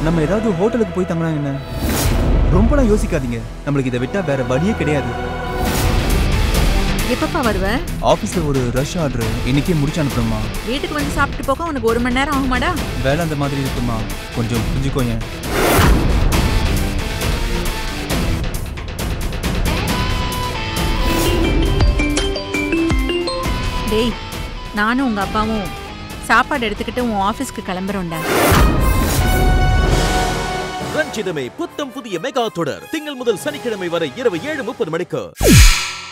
நம்ம ஏதாவது ஹோட்டலுக்கு போய் தங்கினா என்ன ரொம்பலாம் யோசிக்காதீங்க நம்மளுக்கு இதை விட்டா வேற வழியே கிடையாது எப்பப்பா வருவ ஆஃபீஸ்ல ஒரு ரஷ் ஆர்டர் இன்னைக்கே முடிச்சு அனுப்பணுமா வீட்டுக்கு வந்து சாப்பிட்டு போக உனக்கு ஒரு மணி நேரம் ஆகுமாடா வேலை அந்த மாதிரி இருக்குமா கொஞ்சம் புரிஞ்சுக்கோங்க டேய் நானும் உங்க அப்பாவும் சாப்பாடு எடுத்துக்கிட்டு உன் ஆஃபீஸ்க்கு கிளம்புறோம்டா ரஞ்சிதமே புத்தம் புதிய மெகா தொடர் திங்கள் முதல் சனிக்கிழமை வரை இரவு ஏழு முப்பது மணிக்கு